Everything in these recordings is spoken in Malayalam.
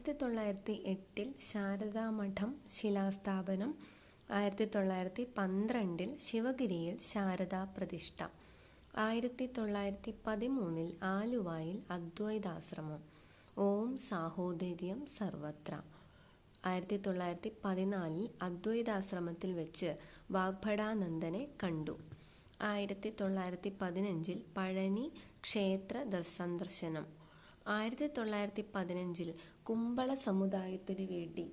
ആയിരത്തി തൊള്ളായിരത്തി എട്ടിൽ ശാരദാമഠം ശിലാസ്ഥാപനം ആയിരത്തി തൊള്ളായിരത്തി പന്ത്രണ്ടിൽ ശിവഗിരിയിൽ ശാരദാ പ്രതിഷ്ഠ ആയിരത്തി തൊള്ളായിരത്തി പതിമൂന്നിൽ ആലുവായിൽ അദ്വൈതാശ്രമം ഓം സാഹോദര്യം സർവത്ര ആയിരത്തി തൊള്ളായിരത്തി പതിനാലിൽ അദ്വൈതാശ്രമത്തിൽ വെച്ച് വാഗ്ഭടാനന്ദനെ കണ്ടു ആയിരത്തി തൊള്ളായിരത്തി പതിനഞ്ചിൽ പഴനി ക്ഷേത്ര ദ- സന്ദർശനം ആയിരത്തി തൊള്ളായിരത്തി പതിനഞ്ചിൽ കുമ്പള സമുദായത്തിനു വേണ്ടി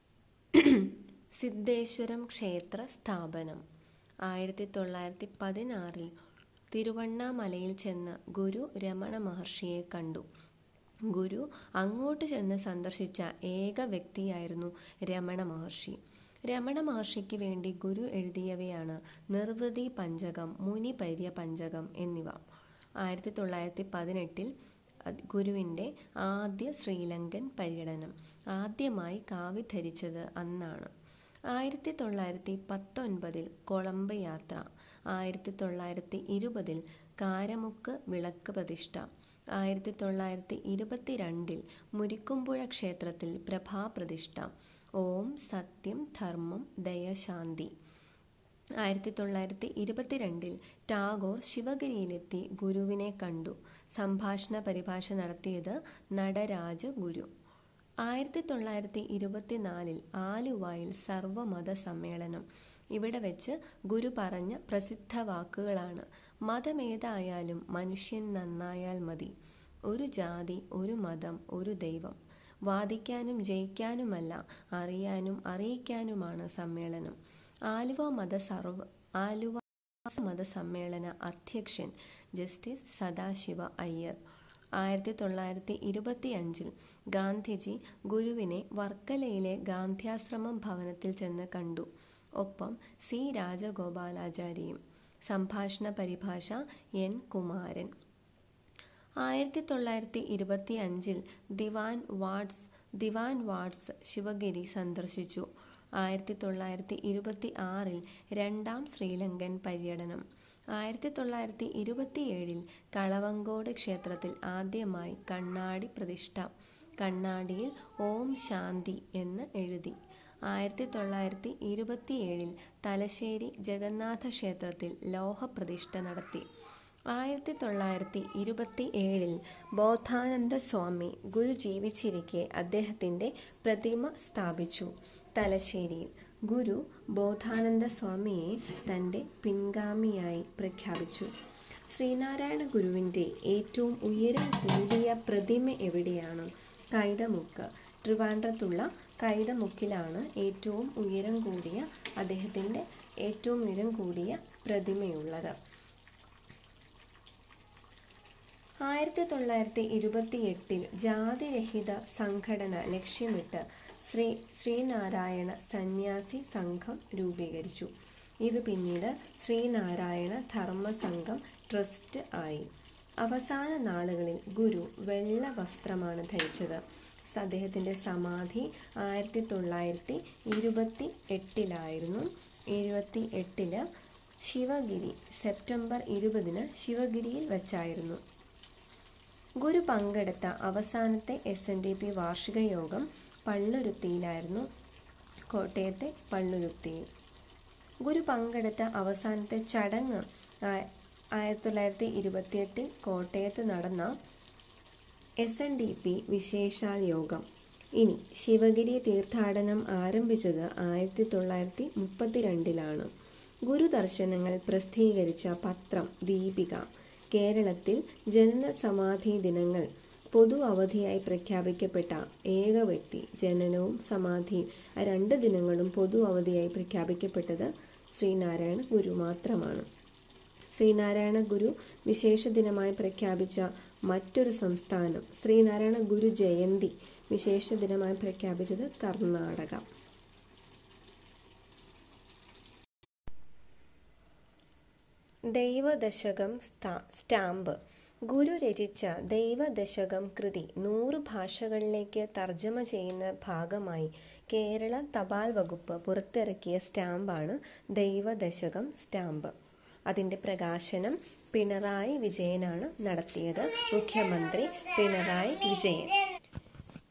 സിദ്ധേശ്വരം ക്ഷേത്ര സ്ഥാപനം ആയിരത്തി തൊള്ളായിരത്തി പതിനാറിൽ തിരുവണ്ണാമലയിൽ ചെന്ന് ഗുരു രമണ മഹർഷിയെ കണ്ടു ഗുരു അങ്ങോട്ട് ചെന്ന് സന്ദർശിച്ച ഏക വ്യക്തിയായിരുന്നു രമണ മഹർഷി രമണ മഹർഷിക്ക് വേണ്ടി ഗുരു എഴുതിയവയാണ് നിർവൃതി പഞ്ചകം മുനിപര്യ പഞ്ചകം എന്നിവ ആയിരത്തി തൊള്ളായിരത്തി പതിനെട്ടിൽ അത് ഗുരുവിൻ്റെ ആദ്യ ശ്രീലങ്കൻ പര്യടനം ആദ്യമായി കാവി ധരിച്ചത് അന്നാണ് ആയിരത്തി തൊള്ളായിരത്തി പത്തൊൻപതിൽ കൊളംബ് യാത്ര ആയിരത്തി തൊള്ളായിരത്തി ഇരുപതിൽ കാരമുക്ക് വിളക്ക് പ്രതിഷ്ഠ ആയിരത്തി തൊള്ളായിരത്തി ഇരുപത്തിരണ്ടിൽ മുരിക്കുമ്പുഴ ക്ഷേത്രത്തിൽ പ്രഭാപ്രതിഷ്ഠ ഓം സത്യം ധർമ്മം ദയശാന്തി ആയിരത്തി തൊള്ളായിരത്തി ഇരുപത്തിരണ്ടിൽ ടാഗോർ ശിവഗിരിയിലെത്തി ഗുരുവിനെ കണ്ടു സംഭാഷണ പരിഭാഷ നടത്തിയത് നടരാജ ഗുരു ആയിരത്തി തൊള്ളായിരത്തി ഇരുപത്തിനാലിൽ ആലുവായിൽ സർവമത സമ്മേളനം ഇവിടെ വെച്ച് ഗുരു പറഞ്ഞ പ്രസിദ്ധ വാക്കുകളാണ് മതമേതായാലും മനുഷ്യൻ നന്നായാൽ മതി ഒരു ജാതി ഒരു മതം ഒരു ദൈവം വാദിക്കാനും ജയിക്കാനുമല്ല അറിയാനും അറിയിക്കാനുമാണ് സമ്മേളനം ആലുവ മത സർവ ആലുവ മത സമ്മേളന അധ്യക്ഷൻ ജസ്റ്റിസ് സദാശിവ അയ്യർ ആയിരത്തി തൊള്ളായിരത്തി ഇരുപത്തി അഞ്ചിൽ ഗാന്ധിജി ഗുരുവിനെ വർക്കലയിലെ ഗാന്ധ്യാശ്രമം ഭവനത്തിൽ ചെന്ന് കണ്ടു ഒപ്പം സി രാജഗോപാലാചാരിയും സംഭാഷണ പരിഭാഷ എൻ കുമാരൻ ആയിരത്തി തൊള്ളായിരത്തി ഇരുപത്തി അഞ്ചിൽ ദിവാൻ വാട്സ് ദിവാൻ വാട്സ് ശിവഗിരി സന്ദർശിച്ചു ആയിരത്തി തൊള്ളായിരത്തി ഇരുപത്തി ആറിൽ രണ്ടാം ശ്രീലങ്കൻ പര്യടനം ആയിരത്തി തൊള്ളായിരത്തി ഇരുപത്തിയേഴിൽ കളവങ്കോട് ക്ഷേത്രത്തിൽ ആദ്യമായി കണ്ണാടി പ്രതിഷ്ഠ കണ്ണാടിയിൽ ഓം ശാന്തി എന്ന് എഴുതി ആയിരത്തി തൊള്ളായിരത്തി ഇരുപത്തിയേഴിൽ തലശ്ശേരി ജഗന്നാഥ ക്ഷേത്രത്തിൽ ലോഹപ്രതിഷ്ഠ നടത്തി ആയിരത്തി തൊള്ളായിരത്തി ഇരുപത്തി ഏഴിൽ ബോധാനന്ദ സ്വാമി ഗുരു ജീവിച്ചിരിക്കെ അദ്ദേഹത്തിൻ്റെ പ്രതിമ സ്ഥാപിച്ചു തലശ്ശേരിയിൽ ഗുരു ബോധാനന്ദ സ്വാമിയെ തൻ്റെ പിൻഗാമിയായി പ്രഖ്യാപിച്ചു ശ്രീനാരായണ ഗുരുവിൻ്റെ ഏറ്റവും ഉയരം കൂടിയ പ്രതിമ എവിടെയാണ് കൈതമുക്ക് ട്രിവാൻഡ്രത്തുള്ള കൈതമുക്കിലാണ് ഏറ്റവും ഉയരം കൂടിയ അദ്ദേഹത്തിൻ്റെ ഏറ്റവും ഉയരം കൂടിയ പ്രതിമയുള്ളത് ആയിരത്തി തൊള്ളായിരത്തി ഇരുപത്തി എട്ടിൽ ജാതിരഹിത സംഘടന ലക്ഷ്യമിട്ട് ശ്രീ ശ്രീനാരായണ സന്യാസി സംഘം രൂപീകരിച്ചു ഇത് പിന്നീട് ശ്രീനാരായണ ധർമ്മ സംഘം ട്രസ്റ്റ് ആയി അവസാന നാളുകളിൽ ഗുരു വെള്ള വസ്ത്രമാണ് ധരിച്ചത് അദ്ദേഹത്തിൻ്റെ സമാധി ആയിരത്തി തൊള്ളായിരത്തി ഇരുപത്തി എട്ടിലായിരുന്നു ഇരുപത്തി എട്ടില് ശിവഗിരി സെപ്റ്റംബർ ഇരുപതിന് ശിവഗിരിയിൽ വച്ചായിരുന്നു ഗുരു പങ്കെടുത്ത അവസാനത്തെ എസ് എൻ ഡി പി വാർഷിക യോഗം പള്ളുരുത്തിയിലായിരുന്നു കോട്ടയത്തെ പള്ളുരുത്തിയിൽ ഗുരു പങ്കെടുത്ത അവസാനത്തെ ചടങ്ങ് ആയിരത്തി തൊള്ളായിരത്തി ഇരുപത്തിയെട്ടിൽ കോട്ടയത്ത് നടന്ന എസ് എൻ ഡി പി വിശേഷാൽ യോഗം ഇനി ശിവഗിരി തീർത്ഥാടനം ആരംഭിച്ചത് ആയിരത്തി തൊള്ളായിരത്തി മുപ്പത്തിരണ്ടിലാണ് ഗുരുദർശനങ്ങൾ പ്രസിദ്ധീകരിച്ച പത്രം ദീപിക കേരളത്തിൽ ജനന സമാധി ദിനങ്ങൾ പൊതു അവധിയായി പ്രഖ്യാപിക്കപ്പെട്ട ഏക വ്യക്തി ജനനവും സമാധിയും ആ രണ്ട് ദിനങ്ങളും പൊതു അവധിയായി പ്രഖ്യാപിക്കപ്പെട്ടത് ശ്രീനാരായണ ഗുരു മാത്രമാണ് ശ്രീനാരായണ ഗുരു വിശേഷ ദിനമായി പ്രഖ്യാപിച്ച മറ്റൊരു സംസ്ഥാനം ശ്രീനാരായണ ഗുരു ജയന്തി വിശേഷ ദിനമായി പ്രഖ്യാപിച്ചത് കർണാടക ദൈവദശകം സ്റ്റാമ്പ് ഗുരു രചിച്ച ദൈവദശകം കൃതി നൂറ് ഭാഷകളിലേക്ക് തർജ്ജമ ചെയ്യുന്ന ഭാഗമായി കേരള തപാൽ വകുപ്പ് പുറത്തിറക്കിയ സ്റ്റാമ്പാണ് ദൈവദശകം സ്റ്റാമ്പ് അതിൻ്റെ പ്രകാശനം പിണറായി വിജയനാണ് നടത്തിയത് മുഖ്യമന്ത്രി പിണറായി വിജയൻ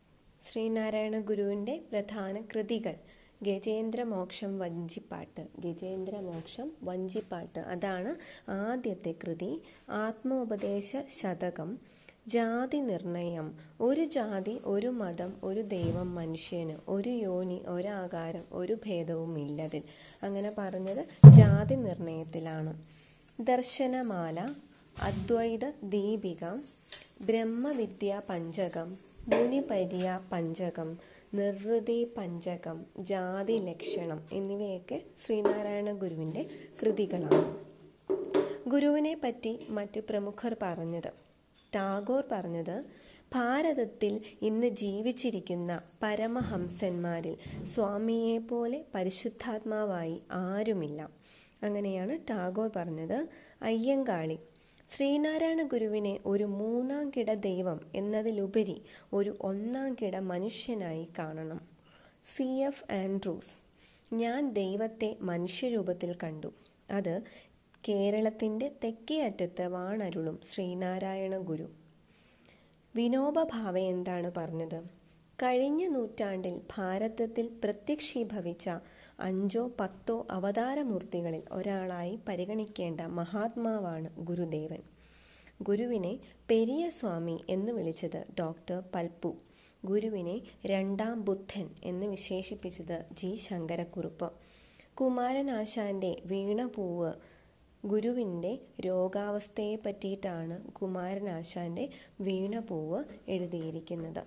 ശ്രീനാരായണ ഗുരുവിൻ്റെ പ്രധാന കൃതികൾ ഗജേന്ദ്രമോക്ഷം വഞ്ചിപ്പാട്ട് ഗജേന്ദ്രമോക്ഷം വഞ്ചിപ്പാട്ട് അതാണ് ആദ്യത്തെ കൃതി ആത്മോപദേശ ശതകം ജാതി നിർണയം ഒരു ജാതി ഒരു മതം ഒരു ദൈവം മനുഷ്യന് ഒരു യോനി ഒരാകാരം ഒരു ഭേദവും ഇല്ലതിൽ അങ്ങനെ പറഞ്ഞത് ജാതി നിർണയത്തിലാണ് ദർശനമാല അദ്വൈത ദീപിക ബ്രഹ്മവിദ്യ പഞ്ചകം മുനിപര്യ പഞ്ചകം നിർവൃതി പഞ്ചകം ജാതി ലക്ഷണം എന്നിവയൊക്കെ ശ്രീനാരായണ ഗുരുവിൻ്റെ കൃതികളാണ് ഗുരുവിനെ പറ്റി മറ്റു പ്രമുഖർ പറഞ്ഞത് ടാഗോർ പറഞ്ഞത് ഭാരതത്തിൽ ഇന്ന് ജീവിച്ചിരിക്കുന്ന പരമഹംസന്മാരിൽ സ്വാമിയെ പോലെ പരിശുദ്ധാത്മാവായി ആരുമില്ല അങ്ങനെയാണ് ടാഗോർ പറഞ്ഞത് അയ്യങ്കാളി ശ്രീനാരായണ ഗുരുവിനെ ഒരു മൂന്നാം കിട ദൈവം എന്നതിലുപരി ഒരു ഒന്നാം കിട മനുഷ്യനായി കാണണം സി എഫ് ആൻഡ്രൂസ് ഞാൻ ദൈവത്തെ മനുഷ്യരൂപത്തിൽ കണ്ടു അത് കേരളത്തിൻ്റെ തെക്കേ അറ്റത്ത് വാണരുളും ശ്രീനാരായണ ഗുരു വിനോബ ഭാവെ എന്താണ് പറഞ്ഞത് കഴിഞ്ഞ നൂറ്റാണ്ടിൽ ഭാരതത്തിൽ പ്രത്യക്ഷീഭവിച്ച അഞ്ചോ പത്തോ അവതാരമൂർത്തികളിൽ ഒരാളായി പരിഗണിക്കേണ്ട മഹാത്മാവാണ് ഗുരുദേവൻ ഗുരുവിനെ പെരിയ സ്വാമി എന്ന് വിളിച്ചത് ഡോക്ടർ പൽപ്പു ഗുരുവിനെ രണ്ടാം ബുദ്ധൻ എന്ന് വിശേഷിപ്പിച്ചത് ജി ശങ്കരക്കുറുപ്പ് കുമാരനാശാന്റെ വീണപൂവ് ഗുരുവിൻ്റെ രോഗാവസ്ഥയെ പറ്റിയിട്ടാണ് കുമാരനാശാന്റെ വീണപൂവ് എഴുതിയിരിക്കുന്നത്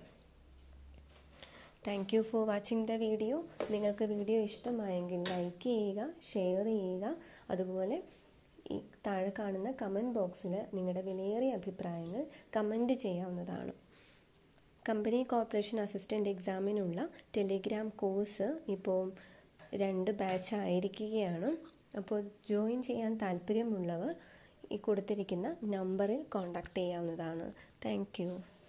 thank you for watching the video നിങ്ങൾക്ക് വീഡിയോ ഇഷ്ടമായെങ്കിൽ ലൈക്ക് ചെയ്യുക ഷെയർ ചെയ്യുക അതുപോലെ ഈ താഴെ കാണുന്ന കമൻറ്റ് ബോക്സിൽ നിങ്ങളുടെ വിലയേറിയ അഭിപ്രായങ്ങൾ കമൻറ്റ് ചെയ്യാവുന്നതാണ് കമ്പനി കോർപ്പറേഷൻ അസിസ്റ്റൻ്റ് എക്സാമിനുള്ള ടെലിഗ്രാം കോഴ്സ് ഇപ്പോൾ രണ്ട് ബാച്ച് ആയിരിക്കുകയാണ് അപ്പോൾ ജോയിൻ ചെയ്യാൻ താല്പര്യമുള്ളവർ ഈ കൊടുത്തിരിക്കുന്ന നമ്പറിൽ കോൺടാക്റ്റ് ചെയ്യാവുന്നതാണ് താങ്ക്